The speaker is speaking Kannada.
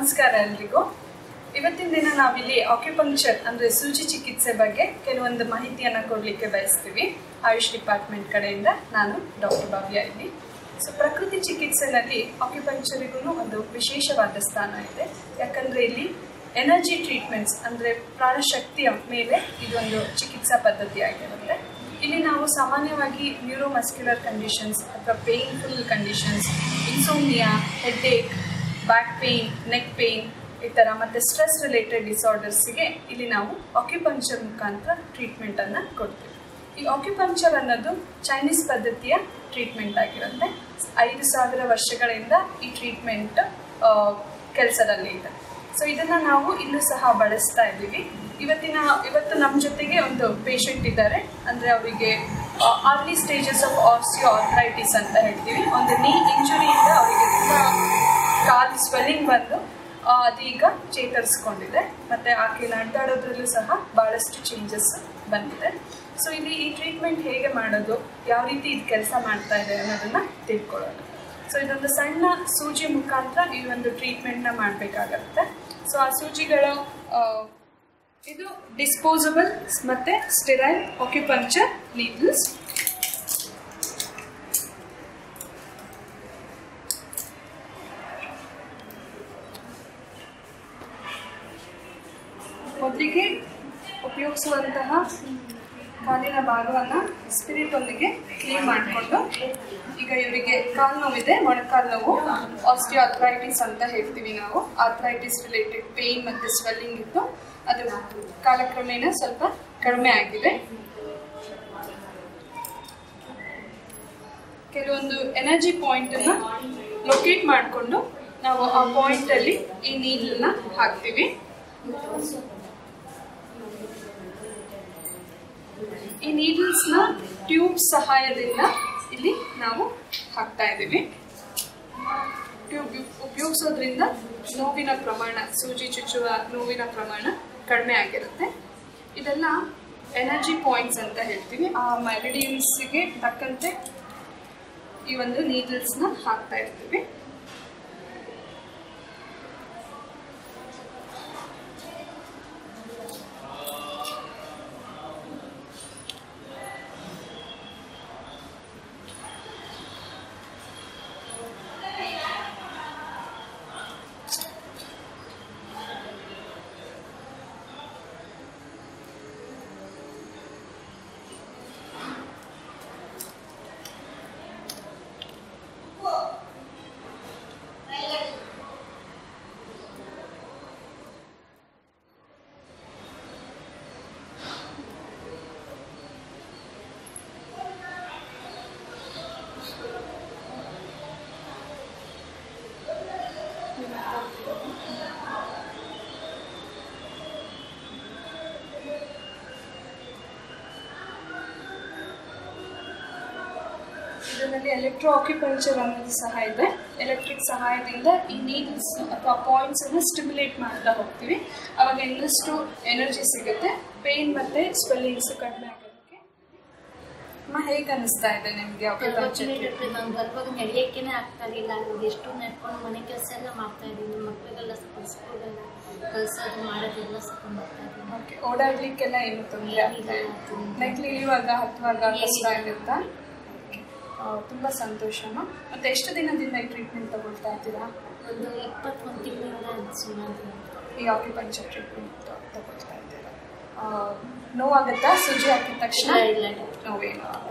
ನಮಸ್ಕಾರ ಎಲ್ರಿಗೂ ಇವತ್ತಿನ ದಿನ ನಾವಿಲ್ಲಿ ಆಕ್ಯುಪಂಕ್ಚರ್ ಅಂದ್ರೆ ಸೂಜಿ ಚಿಕಿತ್ಸೆ ಬಗ್ಗೆ ಕೆಲವೊಂದು ಮಾಹಿತಿಯನ್ನ ಕೊಡ್ಲಿಕ್ಕೆ ಬಯಸ್ತೀವಿ ಆಯುಷ್ ಡಿಪಾರ್ಟ್ಮೆಂಟ್ ಕಡೆಯಿಂದ ನಾನು ಡಾಕ್ಟರ್ ಭವ್ಯ ಇಲ್ಲಿ ಸೊ ಪ್ರಕೃತಿ ಚಿಕಿತ್ಸೆನಲ್ಲಿ ಆಕ್ಯುಪಂಕ್ಚರಿಗೂ ಒಂದು ವಿಶೇಷವಾದ ಸ್ಥಾನ ಇದೆ ಯಾಕಂದ್ರೆ ಇಲ್ಲಿ ಎನರ್ಜಿ ಟ್ರೀಟ್ಮೆಂಟ್ಸ್ ಅಂದ್ರೆ ಪ್ರಾಣಶಕ್ತಿಯ ಮೇಲೆ ಇದೊಂದು ಚಿಕಿತ್ಸಾ ಪದ್ಧತಿ ಆಗಿರುತ್ತೆ ಇಲ್ಲಿ ನಾವು ಸಾಮಾನ್ಯವಾಗಿ ನ್ಯೂರೋಮಸ್ಕ್ಯುಲರ್ ಕಂಡೀಷನ್ಸ್ ಅಥವಾ painful conditions insomnia headache back pain neck pain ಈ ಥರ ಮತ್ತು ಸ್ಟ್ರೆಸ್ ರಿಲೇಟೆಡ್ ಡಿಸಾರ್ಡರ್ಸ್ಗೆ ಇಲ್ಲಿ ನಾವು ಆಕ್ಯುಪಂಕ್ಚರ್ ಮುಖಾಂತರ ಟ್ರೀಟ್ಮೆಂಟನ್ನು ಕೊಡ್ತೀವಿ ಈ ಆಕ್ಯುಪಂಕ್ಚರ್ ಅನ್ನೋದು ಚೈನೀಸ್ ಪದ್ಧತಿಯ ಟ್ರೀಟ್ಮೆಂಟ್ ಆಗಿರುತ್ತೆ ಐದು ಸಾವಿರ ವರ್ಷಗಳಿಂದ ಈ ಟ್ರೀಟ್ಮೆಂಟ್ ಕೆಲಸದಲ್ಲಿ ಇದೆ ಸೊ ಇದನ್ನು ನಾವು ಇಲ್ಲೂ ಸಹ ಬಳಸ್ತಾ ಇದ್ದೀವಿ ಇವತ್ತಿನ ಇವತ್ತು ನಮ್ಮ ಜೊತೆಗೆ ಒಂದು ಪೇಷಂಟ್ ಇದ್ದಾರೆ ಅಂದರೆ ಅವರಿಗೆ early stages of osteoarthritis ಅಂತ ಹೇಳ್ತೀವಿ ಒಂದು ನೀ ಇಂಜುರಿಯಿಂದ ಅವರಿಗೆ ತುಂಬ ಕಾಲು ಸ್ವೆಲ್ಲಿಂಗ್ ಬಂದು ಆ, ಅದೀಗ ಚೇತರಿಸ್ಕೊಂಡಿದೆ ಮತ್ತು ಆಕೆ ನಡೆದಾಡೋದ್ರಲ್ಲೂ ಸಹ ಭಾಳಷ್ಟು ಚೇಂಜಸ್ ಬಂದಿದೆ ಸೊ ಇಲ್ಲಿ ಈ ಟ್ರೀಟ್ಮೆಂಟ್ ಹೇಗೆ ಮಾಡೋದು ಯಾವ ರೀತಿ ಇದು ಕೆಲಸ ಮಾಡ್ತಾ ಇದೆ ಅನ್ನೋದನ್ನು ತಿಳ್ಕೊಳ್ಳೋಣ ಸೊ ಇದೊಂದು ಸಣ್ಣ ಸೂಜಿ ಮುಖಾಂತರ ಈ ಒಂದು ಟ್ರೀಟ್ಮೆಂಟ್ನ ಮಾಡಬೇಕಾಗತ್ತೆ ಸೊ ಆ ಸೂಜಿಗಳು ಆ, ಇದು ಡಿಸ್ಪೋಸಬಲ್ ಮತ್ತು ಸ್ಟೆರೈಲ್ ಆಕ್ಯುಪಂಕ್ಚರ್ ನೀಡಲ್ಸ್ ಮೊದಲಿಗೆ ಉಪಯೋಗಿಸುವಂತಹ ಕಾಲಿನ ಭಾಗವನ್ನು ಸ್ಪಿರಿಟೊಂದಿಗೆ ಕ್ಲೀನ್ ಮಾಡಿಕೊಂಡು ಈಗ ಇವರಿಗೆ ಕಾಲು ನೋವಿದೆ ಮೊಣಕಾಲು ನೋವು ಆಸ್ಟಿಯೋ ಅರ್ಥ್ರೈಟಿಸ್ ಅಂತ ಹೇಳ್ತೀವಿ ನಾವು ಆರ್ಥ್ರೈಟಿಸ್ ರಿಲೇಟೆಡ್ ಪೇಯ್ನ್ ಮತ್ತು ಸ್ವೆಲ್ಲಿಂಗ್ ಇತ್ತು ಅದು ಕಾಲಕ್ರಮೇಣ ಸ್ವಲ್ಪ ಕಡಿಮೆ ಆಗಿದೆ ಕೆಲವೊಂದು ಎನರ್ಜಿ ಪಾಯಿಂಟನ್ನು ಲೊಕೇಟ್ ಮಾಡಿಕೊಂಡು ನಾವು ಆ ಪಾಯಿಂಟಲ್ಲಿ ಈ ನೀರನ್ನ ಹಾಕ್ತೀವಿ ಈ ನೀಡಲ್ಸ್ನ ಟ್ಯೂಬ್ ಸಹಾಯದಿಂದ ಇಲ್ಲಿ ನಾವು ಹಾಕ್ತಾ ಇದ್ದೀವಿ ಟ್ಯೂಬ್ ಉಪಯೋಗಿಸೋದ್ರಿಂದ ನೋವಿನ ಪ್ರಮಾಣ ಸೂಜಿ ಚುಚ್ಚುವ ನೋವಿನ ಪ್ರಮಾಣ ಕಡಿಮೆ ಆಗಿರುತ್ತೆ ಇದೆಲ್ಲ ಎನರ್ಜಿ ಪಾಯಿಂಟ್ಸ್ ಅಂತ ಹೇಳ್ತೀವಿ ಆ ಮೆರಿಡಿಯನ್ಸ್ಗೆ ತಕ್ಕಂತೆ ಈ ಒಂದು ನೀಡಲ್ಸ್ನ ಹಾಕ್ತಾ ಇರ್ತೀವಿ ಇದರಲ್ಲಿ ಎಲೆಕ್ಟ್ರೋ ಆಕ್ಯುಪಂಕ್ಚರ್ ಅನ್ನೋದು ಸಹ ಇದೆ ಎಲೆಕ್ಟ್ರಿಕ್ ಸಹಾಯದಿಂದ ಈ ನೀಡಲ್ಸ್ ಅಥವಾ ಪಾಯಿಂಟ್ಸ್ ಅನ್ನು ಸ್ಟಿಮ್ಯುಲೇಟ್ ಮಾಡ್ತಾ ಹೋಗ್ತೀವಿ ಅವಾಗ ಇನ್ನಷ್ಟು ಎನರ್ಜಿ ಸಿಗುತ್ತೆ ಪೇನ್ ಮತ್ತೆ ಸ್ವೆಲ್ಲಿಂಗ್ಸ್ ಕಡಿಮೆ ಆಗೋದಕ್ಕೆ ಅಮ್ಮ ಹೇಗೆ ಅನಿಸ್ತಾ ಇದೆ ನಿಮಗೆ ಆಕ್ಯುಪಂಕ್ಚರ್ ನಾನು ಬರುವಾಗ ನಡೆಯೋಕ್ಕೇನೆ ಆಗ್ತಾ ಇರಲಿಲ್ಲ ಇವಾಗ ಎಷ್ಟು ನಡ್ಕೊಂಡು ಮನೆ ಕೆಲಸ ಎಲ್ಲ ಮಾಡ್ತಾ ಇದ್ದೀನಿ ಮಕ್ಕಳಿಗೆಲ್ಲ ಸ್ಕೂಲೆಲ್ಲ ಕಲ್ಸೋದು ಮಾಡೋದೆಲ್ಲ ಸ್ಕೊಂಡು ಹೋಗ್ತಾ ಇದ್ದೀನಿ ಓಕೆ ಓಡಾಡ್ಲಿಕ್ಕೆಲ್ಲ ಏನು ತೊಂದರೆ ಆಗ್ತಾ ಇದೆ ಮೆಟ್ಲು ಇಳಿಯುವಾಗ ಹತ್ತುವಾಗ ಕಷ್ಟ ಆಗುತ್ತಾ ಆ, ತುಂಬಾ ಸಂತೋಷಮ್ಮ ಮತ್ತೆ ಎಷ್ಟು ದಿನದಿಂದ ಈ ಟ್ರೀಟ್ಮೆಂಟ್ ತಗೊಳ್ತಾ ಇದ್ದೀರಾ ಒಂದು ಇಪ್ಪತ್ತೊಂದು ತಿಂಗಳಿಂದ ಸುಮಾರು ಈ ಆಕ್ಯುಪಂಕ್ಚರ್ ಟ್ರೀಟ್ಮೆಂಟ್ ತಗೊಳ್ತಾ ಇದ್ದೀರಾ ಆ, ನೋವಾಗುತ್ತಾ ಸುಜಿ ಹಾಕಿದ ತಕ್ಷಣ ಇಲ್ಲ ಇಲ್ಲ ನೋವೇನು ಆಗಲ್ಲ.